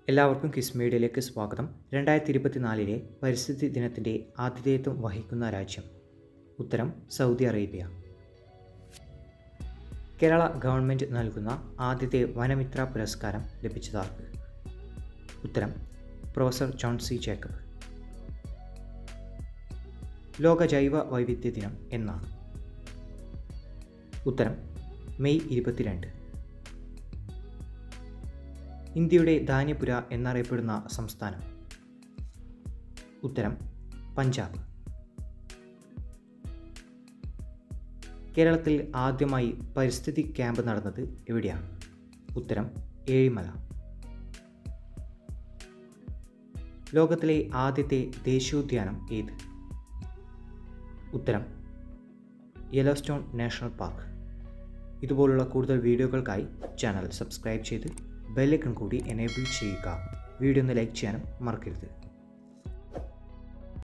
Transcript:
എല്ലാവർക്കും കിസ് മീഡിയയിലേക്ക് സ്വാഗതം രണ്ടായിരത്തി ഇരുപത്തിനാലിലെ പരിസ്ഥിതി ദിനത്തിൻ്റെ ആതിഥേയത്വം വഹിക്കുന്ന രാജ്യം ഉത്തരം സൗദി അറേബ്യ കേരള ഗവൺമെൻറ് നൽകുന്ന ആദ്യത്തെ വനമിത്ര പുരസ്കാരം ലഭിച്ചതാർക്ക് ഉത്തരം പ്രൊഫസർ ജോൺ സി ജേക്കബ് ലോക ജൈവ വൈവിധ്യ ദിനം എന്നാണ് ഉത്തരം മെയ് ഇരുപത്തിരണ്ട് ഇന്ത്യയുടെ ധാന്യപുര എന്നറിയപ്പെടുന്ന സംസ്ഥാനം ഉത്തരം പഞ്ചാബ് കേരളത്തിൽ ആദ്യമായി പരിസ്ഥിതി ക്യാമ്പ് നടന്നത് എവിടെയാണ് ഉത്തരം ഏഴിമല ലോകത്തിലെ ആദ്യത്തെ ദേശീയോദ്യാനം ഏത് ഉത്തരം യെലോസ്റ്റോൺ നാഷണൽ പാർക്ക് ഇതുപോലുള്ള കൂടുതൽ വീഡിയോകൾക്കായി ചാനൽ സബ്സ്ക്രൈബ് ചെയ്ത് ബെല്ലൈക്കൺ കൂടി എനേബിൾ ചെയ്യുക വീഡിയോ ഒന്ന് ലൈക്ക് ചെയ്യാനും മറക്കരുത്